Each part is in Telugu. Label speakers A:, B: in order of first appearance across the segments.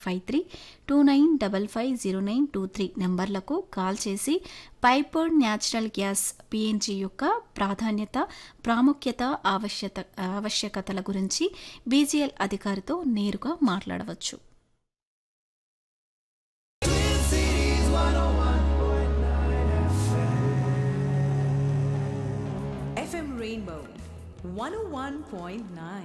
A: Five three two nine double five zero nine two three నెంబర్లకు కాల్ చేసి పైపర్డ్ న్యాచురల్ గ్యాస్ పిఎన్జి యొక్క ప్రాధాన్యత ప్రాముఖ్యత ఆవశ్యత ఆవశ్యకతల గురించి బీజీఎల్ అధికారితో నేరుగా మాట్లాడవచ్చు
B: FM Rainbow 101.9.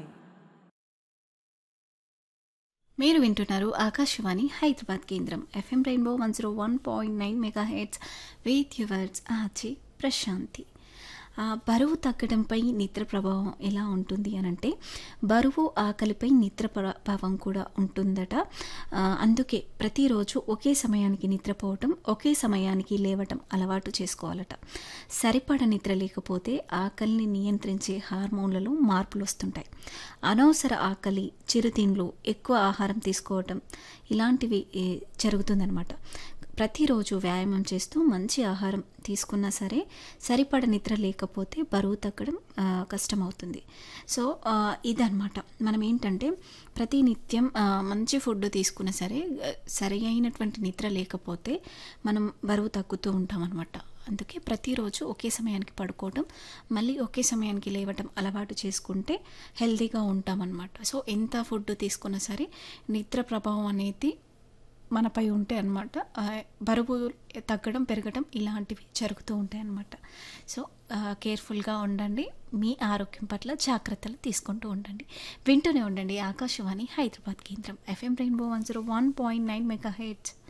A: మీరు వింటున్నారు ఆకాశవాణి హైదరాబాద్ కేంద్రం FM rainbow one zero one point nine mega heads with yours Achi Prashanti ఆ, బరువు తగ్గడంపై నిద్ర ప్రభావం ఎలా ఉంటుంది అని అంటే బరువు ఆకలిపై నిద్ర ప్రభావం కూడా ఉంటుందట ఆ, అందుకే ప్రతిరోజు ఒకే సమయానికి నిద్రపోవటం ఒకే సమయానికి లేవటం అలవాటు చేసుకోవాలట సరిపడ నిద్ర లేకపోతే ఆకలిని నియంత్రించే హార్మోన్లలో మార్పులు వస్తుంటాయి అనవసర ఆకలి చిరుతిండ్లు ఎక్కువ ఆహారం తీసుకోవటం ఇలాంటివి ఏ, జరుగుతుందన్నమాట ప్రతిరోజు వ్యాయామం చేస్తూ మంచి ఆహారం తీసుకున్నా సరే సరిపడ నిద్ర లేకపోతే బరువు తగ్గడం ఆ, కష్టమవుతుంది సో ఆ, ఇదన్నమాట మనం ఏంటంటే ప్రతి నిత్యం ఆ, మంచి ఫుడ్ తీసుకున్నా సరే ఆ, సరి అయినటువంటి నిద్ర లేకపోతే మనం బరువు తగ్గుతూ ఉంటాం అనమాట అందుకే ప్రతిరోజు ఒకే సమయానికి పడుకోవడం మళ్ళీ ఒకే సమయానికి లేవటం అలవాటు చేసుకుంటే హెల్తీగా ఉంటామన్నమాట సో ఎంత ఫుడ్ తీసుకున్నా సరే నిద్ర ప్రభావం అనేది మనపై ఉంటే అనమాట బరువు తగ్గడం పెరగడం ఇలాంటివి జరుగుతూ ఉంటాయి అన్నమాట సో కేర్ఫుల్గా ఉండండి మీ ఆరోగ్యం పట్ల జాగ్రత్తలు తీసుకుంటూ ఉండండి వింటూనే ఉండండి ఆకాశవాణి హైదరాబాద్ కేంద్రం FM rainbow one zero one point nine mega heads